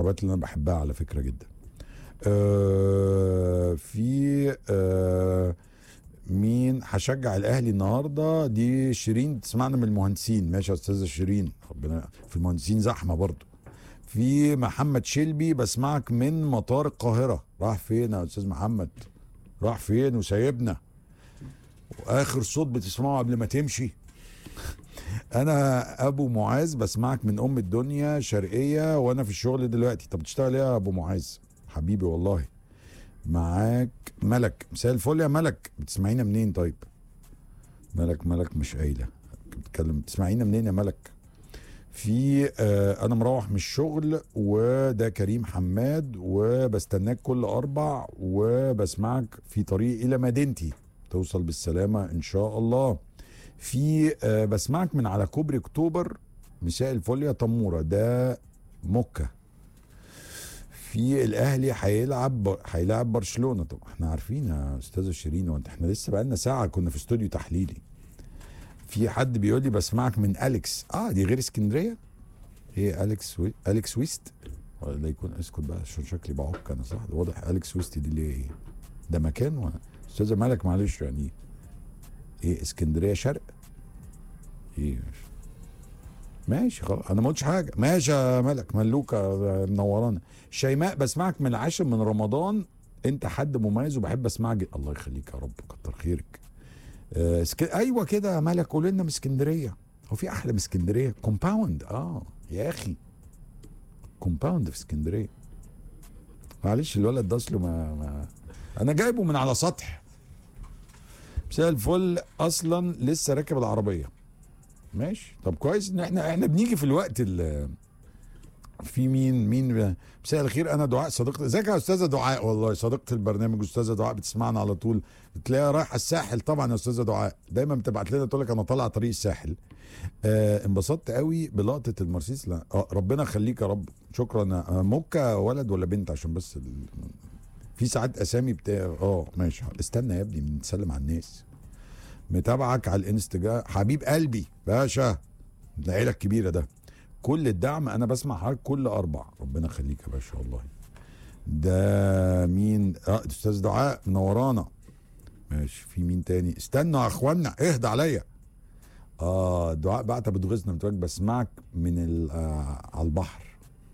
العربيات اللي انا بحبها على فكره جدا آه في آه مين هشجع الاهلي النهارده دي شيرين تسمعنا من المهندسين ماشي يا استاذه شيرين ربنا في المهندسين زحمه برضو في محمد شلبي بسمعك من مطار القاهره راح فين يا استاذ محمد راح فين وسايبنا واخر صوت بتسمعه قبل ما تمشي انا ابو معاذ بسمعك من ام الدنيا شرقيه وانا في الشغل دلوقتي طب بتشتغل ايه يا ابو معاذ حبيبي والله معاك ملك مساء الفل يا ملك بتسمعينا منين طيب ملك ملك مش قايله بتتكلم بتسمعينا منين يا ملك في آه انا مروح من الشغل وده كريم حماد وبستناك كل اربع وبسمعك في طريق الى مدينتي توصل بالسلامه ان شاء الله في آه بسمعك من على كوبري اكتوبر مساء الفل يا تموره ده مكه في الاهلي هيلعب هيلعب برشلونه طب احنا عارفين يا استاذه شيرين وانت احنا لسه بقالنا ساعه كنا في استوديو تحليلي في حد بيقول لي بسمعك من اليكس اه دي غير اسكندريه ايه اليكس وي... اليكس ويست ولا يكون اسكت بقى عشان شكلي بعك انا صح ده واضح اليكس ويست دي اللي هي ايه ده مكان و... استاذه مالك معلش يعني ايه اسكندريه شرق ايه ماشي خلاص انا ما قلتش حاجه ماشي يا ملك ملوكه منورانا شيماء بسمعك من العاشر من رمضان انت حد مميز وبحب اسمعك جد. الله يخليك يا رب كتر خيرك آه سك... ايوه كده يا ملك قول لنا من اسكندريه هو في احلى من اسكندريه كومباوند اه يا اخي كومباوند في اسكندريه معلش الولد ده اصله ما, ما انا جايبه من على سطح مساء الفل اصلا لسه راكب العربيه ماشي طب كويس ان احنا احنا بنيجي في الوقت اللي في مين مين مساء الخير انا دعاء صديقتي ازيك يا استاذه دعاء والله صديقه البرنامج استاذه دعاء بتسمعنا على طول بتلاقيها رايحه الساحل طبعا يا استاذه دعاء دايما بتبعت لنا تقول لك انا طالعه طريق الساحل آه انبسطت قوي بلقطه المرسيس لا آه ربنا يخليك يا رب شكرا آه موكا ولد ولا بنت عشان بس ال... في ساعات اسامي بتاع اه ماشي استنى يا ابني بنسلم على الناس متابعك على الانستجرام حبيب قلبي باشا العيله الكبيره ده كل الدعم انا بسمع حضرتك كل اربع ربنا يخليك يا باشا والله ده مين اه استاذ دعاء منورانا ماشي في مين تاني استنوا يا اخوانا اهدى عليا اه دعاء بعت بتغيظنا بتقول بسمعك من آه على البحر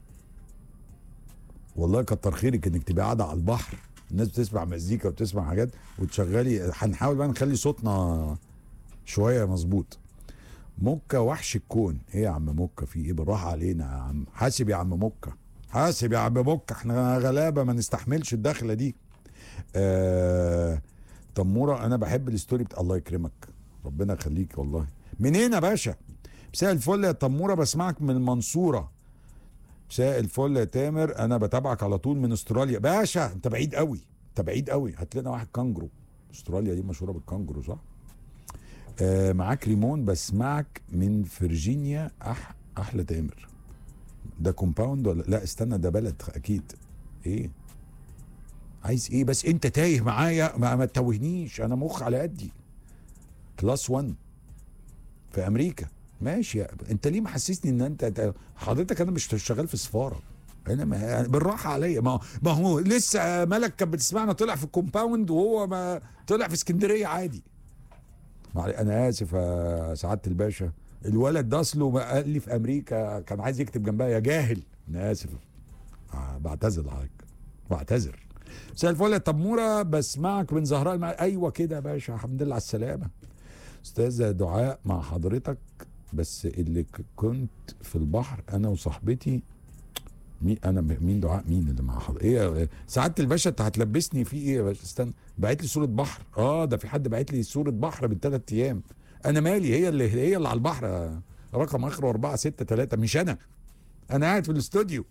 والله كتر خيرك انك تبقى قاعده على البحر الناس بتسمع مزيكا وبتسمع حاجات وتشغلي هنحاول بقى نخلي صوتنا شويه مظبوط مكة وحش الكون ايه يا عم مكة في ايه بالراحة علينا يا عم حاسب يا عم مكة حاسب يا عم مكة احنا غلابة ما نستحملش الدخلة دي آه تمورة انا بحب الستوري بتاع الله يكرمك ربنا يخليك والله منين يا باشا مساء الفل يا تمورة بسمعك من المنصورة مساء الفل يا تامر انا بتابعك على طول من استراليا باشا انت بعيد قوي انت بعيد قوي هات لنا واحد كانجرو استراليا دي مشهوره بالكانجرو صح آه معاك ريمون بسمعك من فرجينيا أح احلى تامر ده كومباوند ولا لا استنى ده بلد اكيد ايه عايز ايه بس انت تايه معايا ما, ما تتوهنيش انا مخ على قدي كلاس 1 في امريكا ماشي انت ليه محسسني ان انت حضرتك انا مش شغال في السفاره انا ما بالراحه عليا ما ما هو لسه ملك كانت بتسمعنا طلع في الكومباوند وهو ما طلع في اسكندريه عادي انا اسف يا سعاده الباشا الولد ده اصله قال لي في امريكا كان عايز يكتب جنبها يا جاهل انا اسف آه بعتذر لحضرتك بعتذر مساء الفل يا تموره بسمعك من زهراء المع... ايوه كده يا باشا الحمد لله على السلامه استاذه دعاء مع حضرتك بس اللي كنت في البحر انا وصاحبتي مين انا مين دعاء مين اللي مع حضرتك ايه سعاده الباشا انت هتلبسني في ايه يا باشا استنى بعت لي صوره بحر اه ده في حد بعت لي صوره بحر من ثلاث ايام انا مالي هي اللي هي اللي على البحر رقم اخره 4 6 3 مش انا انا قاعد في الاستوديو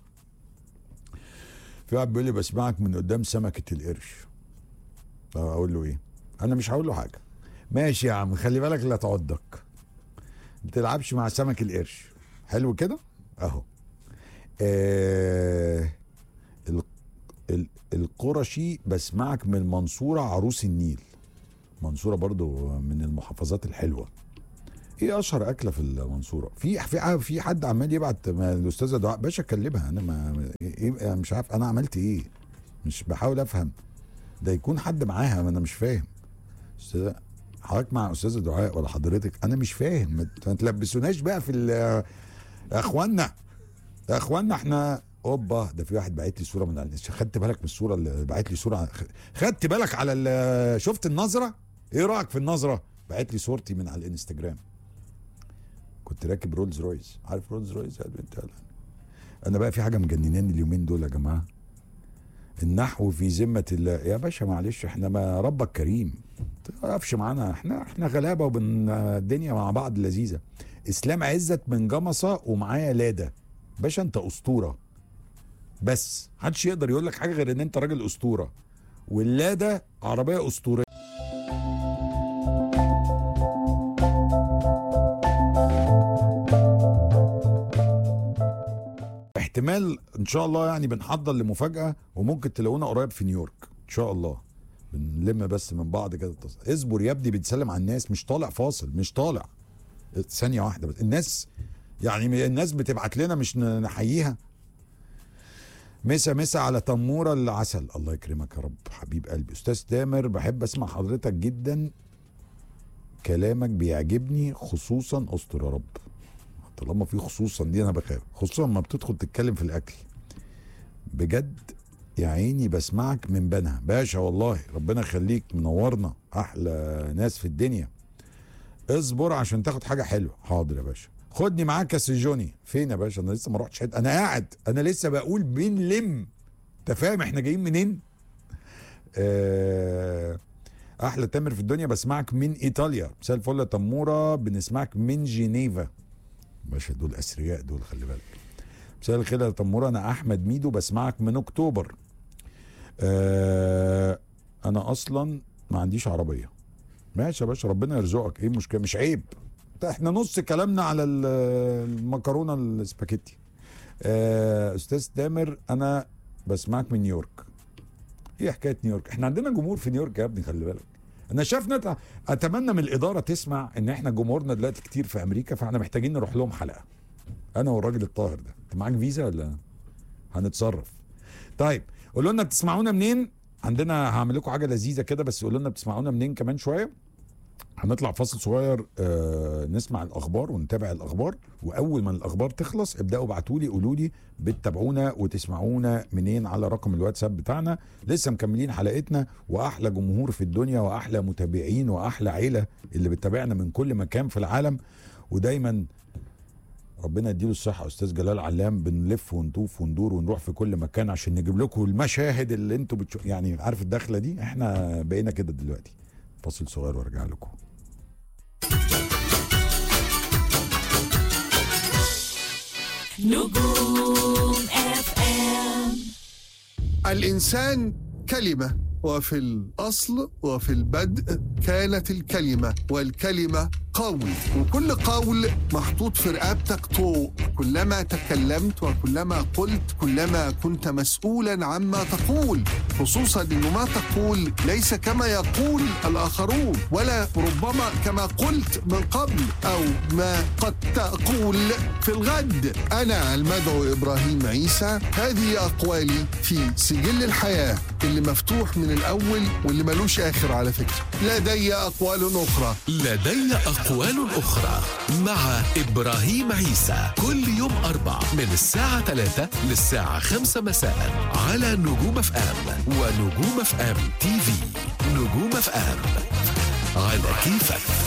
في واحد بيقول لي بسمعك من قدام سمكه القرش اقول له ايه انا مش هقول له حاجه ماشي يا عم خلي بالك لا تعضك ما تلعبش مع سمك القرش حلو كده اهو آه ال ال القرشي بسمعك من المنصورة عروس النيل منصورة برضو من المحافظات الحلوة ايه اشهر اكله في المنصوره في في في حد عمال يبعت ما الاستاذه دعاء باشا كلمها انا ما إيه مش عارف انا عملت ايه مش بحاول افهم ده يكون حد معاها ما انا مش فاهم استاذه حضرتك مع استاذه دعاء ولا حضرتك انا مش فاهم ما ما تلبسوناش بقى في ال- يا اخوانا يا اخوانا احنا اوبا ده في واحد باعت لي صوره من على الانست- خدت بالك من الصوره اللي باعت لي صوره خدت بالك على ال- شفت النظره ايه رايك في النظره باعت لي صورتي من على الانستجرام كنت راكب رولز رويس عارف رولز رويس يا بنت هلا. انا بقى في حاجه مجنناني اليومين دول يا جماعه النحو في ذمه الله يا باشا معلش احنا ما ربك كريم ما تقفش معانا احنا احنا غلابه وبن الدنيا مع بعض لذيذه اسلام عزت من جمصه ومعايا لاده باشا انت اسطوره بس محدش يقدر يقول لك حاجه غير ان انت راجل اسطوره واللاده عربيه اسطوريه احتمال ان شاء الله يعني بنحضر لمفاجاه وممكن تلاقونا قريب في نيويورك ان شاء الله بنلم بس من بعض كده التص- اصبر يا ابني بتسلم على الناس مش طالع فاصل مش طالع ثانيه واحده بس الناس يعني الناس بتبعت لنا مش ن- نحييها مسا مسا على تموره العسل الله يكرمك يا رب حبيب قلبي استاذ تامر بحب اسمع حضرتك جدا كلامك بيعجبني خصوصا استر يا رب طالما في خصوصا دي انا بخاف خصوصا ما بتدخل تتكلم في الاكل بجد يا عيني بسمعك من بنها باشا والله ربنا يخليك منورنا احلى ناس في الدنيا اصبر عشان تاخد حاجه حلوه حاضر يا باشا خدني معاك يا سجوني فين يا باشا انا لسه ما رحتش حته انا قاعد انا لسه بقول بنلم انت فاهم احنا جايين منين آه احلى تامر في الدنيا بسمعك من ايطاليا مساء الفل يا تموره بنسمعك من جنيفا باشا دول اثرياء دول خلي بالك مساء الخير يا تموره انا احمد ميدو بسمعك من اكتوبر آه انا اصلا ما عنديش عربيه ماشي يا باشا ربنا يرزقك ايه المشكله مش عيب ده احنا نص كلامنا على ال- المكرونه السباكيتي آه استاذ تامر انا بسمعك من نيويورك ايه حكايه نيويورك احنا عندنا جمهور في نيويورك يا ابني خلي بالك انا شايف نت... اتمنى من الاداره تسمع ان احنا جمهورنا دلوقتي كتير في امريكا فاحنا محتاجين نروح لهم حلقه انا والراجل الطاهر ده انت معاك فيزا ولا هنتصرف طيب قولوا لنا بتسمعونا منين عندنا هعمل لكم حاجه لذيذه كده بس قولوا لنا بتسمعونا منين كمان شويه هنطلع فاصل صغير آه نسمع الاخبار ونتابع الاخبار واول ما الاخبار تخلص ابداوا ابعتوا لي قولوا لي بتتابعونا وتسمعونا منين على رقم الواتساب بتاعنا لسه مكملين حلقتنا واحلى جمهور في الدنيا واحلى متابعين واحلى عيله اللي بتتابعنا من كل مكان في العالم ودايما ربنا يديله الصحة أستاذ جلال علام بنلف ونطوف وندور ونروح في كل مكان عشان نجيب لكم المشاهد اللي انتوا بتشوف يعني عارف الدخلة دي احنا بقينا كده دلوقتي فاصل صغير وارجع لكم نجوم اف ام الإنسان كلمة وفي الأصل وفي البدء كانت الكلمة والكلمة قول وكل قول محطوط في رقبتك طوق كلما تكلمت وكلما قلت كلما كنت مسؤولا عما تقول خصوصا أنه ما تقول ليس كما يقول الآخرون ولا ربما كما قلت من قبل أو ما قد تقول في الغد أنا المدعو إبراهيم عيسى هذه أقوالي في سجل الحياة اللي مفتوح من الأول واللي ملوش آخر على فكرة لدي أقوال أخرى لدي أقوال أخرى مع إبراهيم عيسى كل يوم أربع من الساعة 3 للساعة 5 مساء على نجوم اف ام ونجوم اف ام تي في نجوم اف ام على كيفك